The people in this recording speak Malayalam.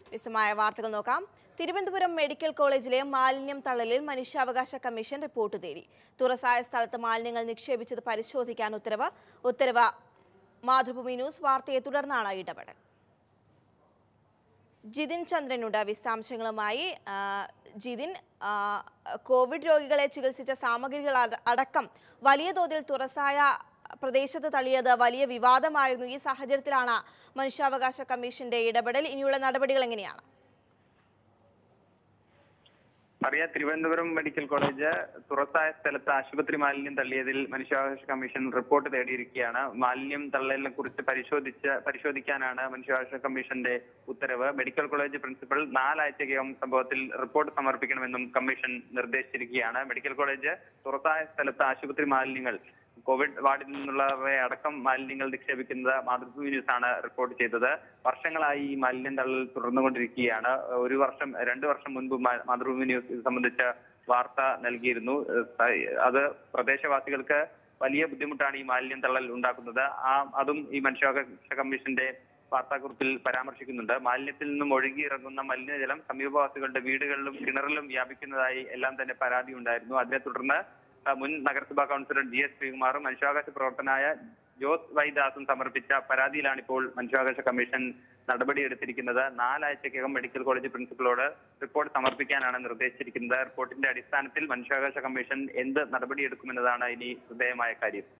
വിശദമായ വാർത്തകൾ നോക്കാം തിരുവനന്തപുരം മെഡിക്കൽ കോളേജിലെ മാലിന്യം തള്ളലിൽ മനുഷ്യാവകാശ കമ്മീഷൻ റിപ്പോർട്ട് തേടി തുറസായ സ്ഥലത്ത് മാലിന്യങ്ങൾ നിക്ഷേപിച്ചത് പരിശോധിക്കാൻ ഉത്തരവ് ഉത്തരവ് മാതൃഭൂമി ന്യൂസ് വാർത്തയെ തുടർന്നാണ് ഇടപെടൽ ജിതിൻ ചന്ദ്രനുണ്ട് വിശദാംശങ്ങളുമായി ആ, ജിതിൻ ആ, കോവിഡ് രോഗികളെ ചികിത്സിച്ച സാമഗ്രികൾ അട- അടക്കം വലിയ തോതിൽ തുറസായ പ്രദേശത്ത് തള്ളിയത് വലിയ വിവാദമായിരുന്നു ഈ സാഹചര്യത്തിലാണ് മനുഷ്യാവകാശ കമ്മീഷന്റെ ഇടപെടൽ ഇനിയുള്ള നടപടികൾ എങ്ങനെയാണ് അറിയ തിരുവനന്തപുരം മെഡിക്കൽ കോളേജ് തുറസായ സ്ഥലത്ത് ആശുപത്രി മാലിന്യം തള്ളിയതിൽ മനുഷ്യാവകാശ കമ്മീഷൻ റിപ്പോർട്ട് തേടിയിരിക്കുകയാണ് മാലിന്യം തള്ളലിനെ കുറിച്ച് പരിശോധിച്ച് പരിശോധിക്കാനാണ് മനുഷ്യാവകാശ കമ്മീഷന്റെ ഉത്തരവ് മെഡിക്കൽ കോളേജ് പ്രിൻസിപ്പൽ നാലാഴ്ചയ്ക്കകം സംഭവത്തിൽ റിപ്പോർട്ട് സമർപ്പിക്കണമെന്നും കമ്മീഷൻ നിർദ്ദേശിച്ചിരിക്കുകയാണ് മെഡിക്കൽ കോളേജ് തുറസായ സ്ഥലത്ത് ആശുപത്രി മാലിന്യങ്ങൾ കോവിഡ് വാർഡിൽ നിന്നുള്ളവയെ അടക്കം മാലിന്യങ്ങൾ നിക്ഷേപിക്കുന്നത് മാതൃഭൂമി ന്യൂസ് ആണ് റിപ്പോർട്ട് ചെയ്തത് വർഷങ്ങളായി ഈ മാലിന്യം തള്ളൽ തുടർന്നുകൊണ്ടിരിക്കുകയാണ് ഒരു വർഷം രണ്ടു വർഷം മുൻപ് മാ- മാതൃഭൂമി ന്യൂസ് ഇത് സംബന്ധിച്ച വാർത്ത നൽകിയിരുന്നു ഏഹ് അത് പ്രദേശവാസികൾക്ക് വലിയ ബുദ്ധിമുട്ടാണ് ഈ മാലിന്യം തള്ളൽ ഉണ്ടാക്കുന്നത് ആ അതും ഈ മനുഷ്യാവകാശ കമ്മീഷന്റെ വാർത്താക്കുറിപ്പിൽ പരാമർശിക്കുന്നുണ്ട് മാലിന്യത്തിൽ നിന്നും ഒഴുകിയിറങ്ങുന്ന മലിനജലം സമീപവാസികളുടെ വീടുകളിലും കിണറിലും വ്യാപിക്കുന്നതായി എല്ലാം തന്നെ പരാതി ഉണ്ടായിരുന്നു അതിനെ തുടർന്ന് ആ, മുൻ നഗരസഭാ കൗൺസിലർ ജി എസ് ശ്രീകുമാറും മനുഷ്യാവകാശ പ്രവർത്തനായ ജോസ് വൈദാസും സമർപ്പിച്ച പരാതിയിലാണ് ഇപ്പോൾ മനുഷ്യാവകാശ കമ്മീഷൻ നടപടിയെടുത്തിരിക്കുന്നത് നാലാഴ്ചക്കകം മെഡിക്കൽ കോളേജ് പ്രിൻസിപ്പലോട് റിപ്പോർട്ട് സമർപ്പിക്കാനാണ് നിർദ്ദേശിച്ചിരിക്കുന്നത് റിപ്പോർട്ടിന്റെ അടിസ്ഥാനത്തിൽ മനുഷ്യാവകാശ കമ്മീഷൻ എന്ത് നടപടിയെടുക്കുമെന്നതാണ് ഇനി ശ്രദ്ധേയമായ കാര്യം